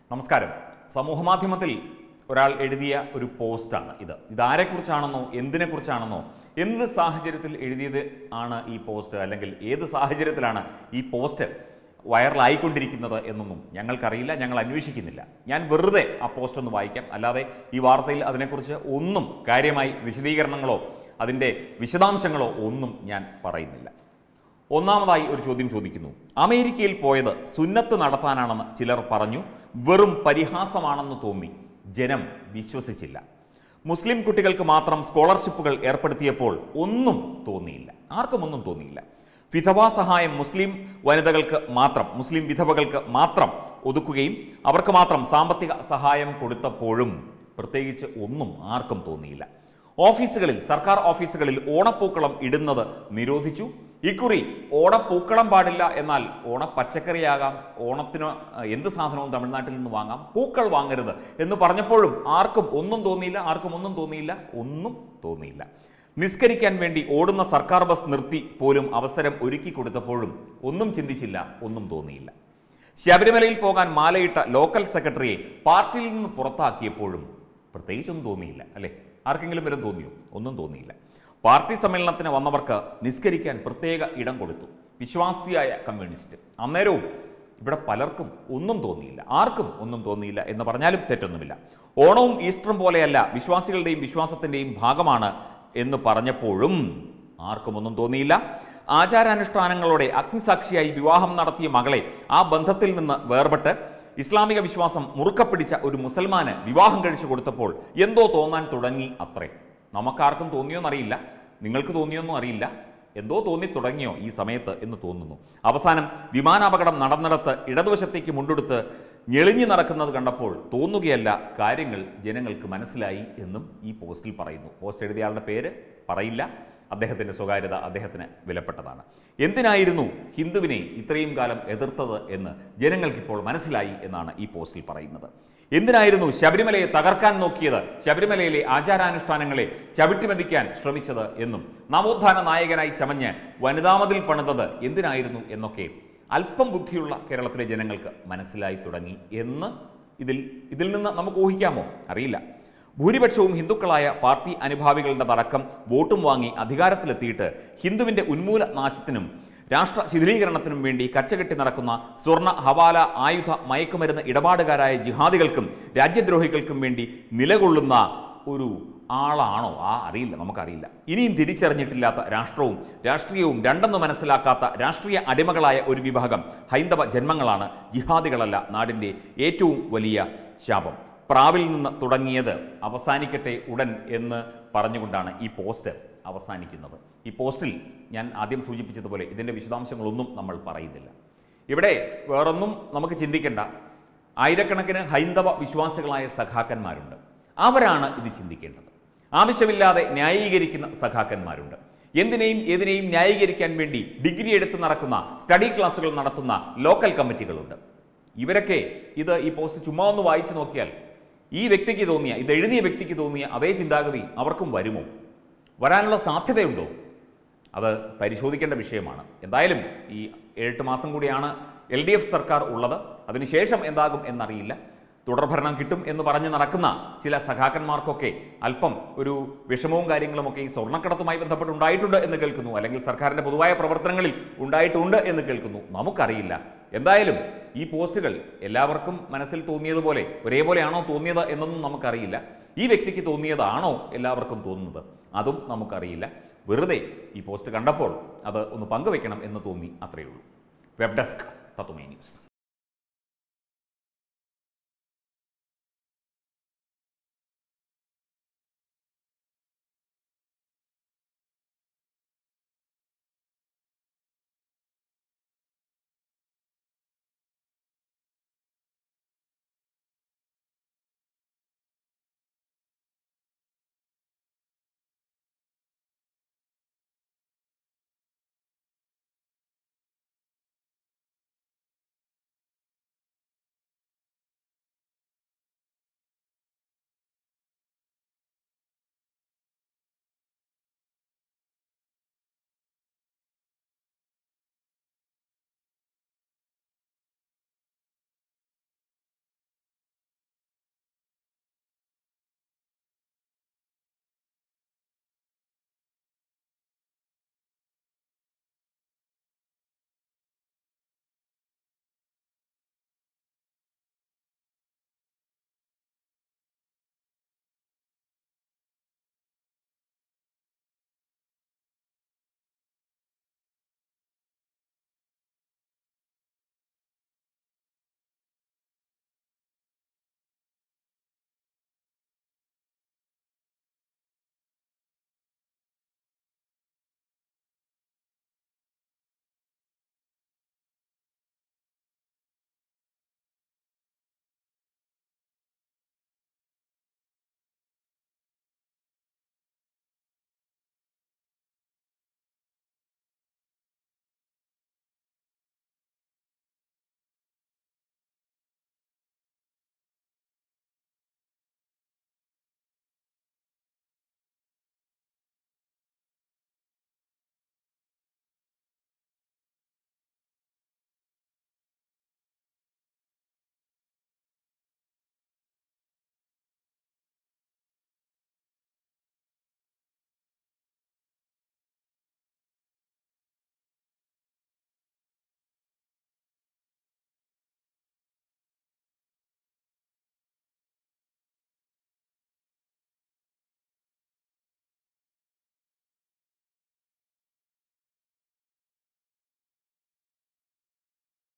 നമസ്കാരം സമൂഹമാധ്യമത്തിൽ ഒരാൾ എഴുതിയ ഒരു പോസ്റ്റാണ് ഇത് ഇതാരെക്കുറിച്ചാണെന്നോ എന്തിനെക്കുറിച്ചാണെന്നോ എന്ത് സാഹചര്യത്തിൽ എഴുതിയത് ആണ് ഈ പോസ്റ്റ് അല്ലെങ്കിൽ ഏത് സാഹചര്യത്തിലാണ് ഈ പോസ്റ്റ് വൈറലായിക്കൊണ്ടിരിക്കുന്നത് എന്നൊന്നും ഞങ്ങൾക്കറിയില്ല ഞങ്ങൾ അന്വേഷിക്കുന്നില്ല ഞാൻ വെറുതെ ആ പോസ്റ്റ് ഒന്ന് വായിക്കാം അല്ലാതെ ഈ വാർത്തയിൽ അതിനെക്കുറിച്ച് ഒന്നും കാര്യമായി വിശദീകരണങ്ങളോ അതിൻ്റെ വിശദാംശങ്ങളോ ഒന്നും ഞാൻ പറയുന്നില്ല ഒന്നാമതായി ഒരു ചോദ്യം ചോദിക്കുന്നു അമേരിക്കയിൽ പോയത് സുന്നത്ത് നടത്താനാണെന്ന് ചിലർ പറഞ്ഞു വെറും പരിഹാസമാണെന്ന് തോന്നി ജനം വിശ്വസിച്ചില്ല മുസ്ലിം കുട്ടികൾക്ക് മാത്രം സ്കോളർഷിപ്പുകൾ ഏർപ്പെടുത്തിയപ്പോൾ ഒന്നും തോന്നിയില്ല ആർക്കും ഒന്നും തോന്നിയില്ല വിധവാ സഹായം മുസ്ലിം വനിതകൾക്ക് മാത്രം മുസ്ലിം വിധവകൾക്ക് മാത്രം ഒതുക്കുകയും അവർക്ക് മാത്രം സാമ്പത്തിക സഹായം കൊടുത്തപ്പോഴും പ്രത്യേകിച്ച് ഒന്നും ആർക്കും തോന്നിയില്ല ഓഫീസുകളിൽ സർക്കാർ ഓഫീസുകളിൽ ഓണപ്പൂക്കളം ഇടുന്നത് നിരോധിച്ചു ഇക്കുറി ഓണപ്പൂക്കളം പാടില്ല എന്നാൽ ഓണ പച്ചക്കറിയാകാം ഓണത്തിന് അഹ്, എന്ത് സാധനവും തമിഴ്നാട്ടിൽ നിന്ന് വാങ്ങാം പൂക്കൾ വാങ്ങരുത് എന്ന് പറഞ്ഞപ്പോഴും ആർക്കും ഒന്നും തോന്നിയില്ല ആർക്കും ഒന്നും തോന്നിയില്ല ഒന്നും തോന്നിയില്ല നിസ്കരിക്കാൻ വേണ്ടി ഓടുന്ന സർക്കാർ ബസ് നിർത്തി പോലും അവസരം ഒരുക്കി കൊടുത്തപ്പോഴും ഒന്നും ചിന്തിച്ചില്ല ഒന്നും തോന്നിയില്ല ശബരിമലയിൽ പോകാൻ മാലയിട്ട ലോക്കൽ സെക്രട്ടറിയെ പാർട്ടിയിൽ നിന്ന് പുറത്താക്കിയപ്പോഴും പ്രത്യേകിച്ചൊന്നും തോന്നിയില്ല അല്ലേ ആർക്കെങ്കിലും വരും തോന്നിയോ ഒന്നും തോന്നിയില്ല പാർട്ടി സമ്മേളനത്തിന് വന്നവർക്ക് നിസ്കരിക്കാൻ പ്രത്യേക ഇടം കൊടുത്തു വിശ്വാസിയായ കമ്മ്യൂണിസ്റ്റ് അന്നേരവും ഇവിടെ പലർക്കും ഒന്നും തോന്നിയില്ല ആർക്കും ഒന്നും തോന്നിയില്ല എന്ന് പറഞ്ഞാലും തെറ്റൊന്നുമില്ല ഓണവും ഈസ്റ്ററും പോലെയല്ല വിശ്വാസികളുടെയും വിശ്വാസത്തിൻ്റെയും ഭാഗമാണ് എന്ന് പറഞ്ഞപ്പോഴും ആർക്കും ഒന്നും തോന്നിയില്ല ആചാരാനുഷ്ഠാനങ്ങളോടെ അഗ്നിസാക്ഷിയായി വിവാഹം നടത്തിയ മകളെ ആ ബന്ധത്തിൽ നിന്ന് വേർപെട്ട് ഇസ്ലാമിക വിശ്വാസം മുറുക്ക പിടിച്ച ഒരു മുസൽമാന് വിവാഹം കഴിച്ചു കൊടുത്തപ്പോൾ എന്തോ തോന്നാൻ തുടങ്ങി അത്രേ നമുക്കാർക്കും തോന്നിയോന്നറിയില്ല നിങ്ങൾക്ക് തോന്നിയൊന്നും അറിയില്ല എന്തോ തോന്നി തുടങ്ങിയോ ഈ സമയത്ത് എന്ന് തോന്നുന്നു അവസാനം വിമാനാപകടം നടന്നിടത്ത് ഇടതുവശത്തേക്ക് മുണ്ടെടുത്ത് ഞെളിഞ്ഞു നടക്കുന്നത് കണ്ടപ്പോൾ തോന്നുകയല്ല കാര്യങ്ങൾ ജനങ്ങൾക്ക് മനസ്സിലായി എന്നും ഈ പോസ്റ്റിൽ പറയുന്നു പോസ്റ്റ് എഴുതിയയാളുടെ പേര് പറയില്ല അദ്ദേഹത്തിൻ്റെ സ്വകാര്യത അദ്ദേഹത്തിന് വിലപ്പെട്ടതാണ് എന്തിനായിരുന്നു ഹിന്ദുവിനെ ഇത്രയും കാലം എതിർത്തത് എന്ന് ജനങ്ങൾക്കിപ്പോൾ മനസ്സിലായി എന്നാണ് ഈ പോസ്റ്റിൽ പറയുന്നത് എന്തിനായിരുന്നു ശബരിമലയെ തകർക്കാൻ നോക്കിയത് ശബരിമലയിലെ ആചാരാനുഷ്ഠാനങ്ങളെ ചവിട്ടിമതിക്കാൻ ശ്രമിച്ചത് എന്നും നവോത്ഥാന നായകനായി ചമഞ്ഞ് വനിതാമതിൽ പണിതത് എന്തിനായിരുന്നു എന്നൊക്കെ അല്പം ബുദ്ധിയുള്ള കേരളത്തിലെ ജനങ്ങൾക്ക് മനസ്സിലായി തുടങ്ങി എന്ന് ഇതിൽ ഇതിൽ നിന്ന് നമുക്ക് ഊഹിക്കാമോ അറിയില്ല ഭൂരിപക്ഷവും ഹിന്ദുക്കളായ പാർട്ടി അനുഭാവികളുടെ തടക്കം വോട്ടും വാങ്ങി അധികാരത്തിലെത്തിയിട്ട് ഹിന്ദുവിന്റെ ഉന്മൂല നാശത്തിനും രാഷ്ട്ര ശിഥിലീകരണത്തിനും വേണ്ടി കച്ചകെട്ടി നടക്കുന്ന സ്വർണ്ണ ഹവാല ആയുധ മയക്കുമരുന്ന് ഇടപാടുകാരായ ജിഹാദികൾക്കും രാജ്യദ്രോഹികൾക്കും വേണ്ടി നിലകൊള്ളുന്ന ഒരു ആളാണോ ആ അറിയില്ല നമുക്കറിയില്ല ഇനിയും തിരിച്ചറിഞ്ഞിട്ടില്ലാത്ത രാഷ്ട്രവും രാഷ്ട്രീയവും രണ്ടെന്ന് മനസ്സിലാക്കാത്ത രാഷ്ട്രീയ അടിമകളായ ഒരു വിഭാഗം ഹൈന്ദവ ജന്മങ്ങളാണ് ജിഹാദികളല്ല നാടിൻ്റെ ഏറ്റവും വലിയ ശാപം പ്രാവിൽ നിന്ന് തുടങ്ങിയത് അവസാനിക്കട്ടെ ഉടൻ എന്ന് പറഞ്ഞുകൊണ്ടാണ് ഈ പോസ്റ്റ് അവസാനിക്കുന്നത് ഈ പോസ്റ്റിൽ ഞാൻ ആദ്യം സൂചിപ്പിച്ചതുപോലെ ഇതിൻ്റെ വിശദാംശങ്ങളൊന്നും നമ്മൾ പറയുന്നില്ല ഇവിടെ വേറൊന്നും നമുക്ക് ചിന്തിക്കേണ്ട ആയിരക്കണക്കിന് ഹൈന്ദവ വിശ്വാസികളായ സഖാക്കന്മാരുണ്ട് അവരാണ് ഇത് ചിന്തിക്കേണ്ടത് ആവശ്യമില്ലാതെ ന്യായീകരിക്കുന്ന സഖാക്കന്മാരുണ്ട് എന്തിനേയും ഏതിനേയും ന്യായീകരിക്കാൻ വേണ്ടി ഡിഗ്രി എടുത്ത് നടക്കുന്ന സ്റ്റഡി ക്ലാസ്സുകൾ നടത്തുന്ന ലോക്കൽ കമ്മിറ്റികളുണ്ട് ഇവരൊക്കെ ഇത് ഈ പോസ്റ്റ് ചുമ്മാ ഒന്ന് വായിച്ചു നോക്കിയാൽ ഈ വ്യക്തിക്ക് തോന്നിയ ഇത് എഴുതിയ വ്യക്തിക്ക് തോന്നിയ അതേ ചിന്താഗതി അവർക്കും വരുമോ വരാനുള്ള സാധ്യതയുണ്ടോ അത് പരിശോധിക്കേണ്ട വിഷയമാണ് എന്തായാലും ഈ ഏഴെട്ട് മാസം കൂടിയാണ് എൽ ഡി എഫ് സർക്കാർ ഉള്ളത് അതിനുശേഷം എന്താകും എന്നറിയില്ല തുടർഭരണം കിട്ടും എന്ന് പറഞ്ഞ് നടക്കുന്ന ചില സഖാക്കന്മാർക്കൊക്കെ അല്പം ഒരു വിഷമവും കാര്യങ്ങളുമൊക്കെ ഈ സ്വർണ്ണക്കടത്തുമായി ബന്ധപ്പെട്ട് ഉണ്ടായിട്ടുണ്ട് എന്ന് കേൾക്കുന്നു അല്ലെങ്കിൽ സർക്കാരിൻ്റെ പൊതുവായ പ്രവർത്തനങ്ങളിൽ ഉണ്ടായിട്ടുണ്ട് എന്ന് കേൾക്കുന്നു നമുക്കറിയില്ല എന്തായാലും ഈ പോസ്റ്റുകൾ എല്ലാവർക്കും മനസ്സിൽ തോന്നിയതുപോലെ ഒരേപോലെയാണോ തോന്നിയത് എന്നൊന്നും നമുക്കറിയില്ല ഈ വ്യക്തിക്ക് തോന്നിയതാണോ എല്ലാവർക്കും തോന്നുന്നത് അതും നമുക്കറിയില്ല വെറുതെ ഈ പോസ്റ്റ് കണ്ടപ്പോൾ അത് ഒന്ന് പങ്കുവെക്കണം എന്ന് തോന്നി അത്രയേ ഉള്ളൂ വെബ് ഡെസ്ക് തത്തുമേ ന്യൂസ്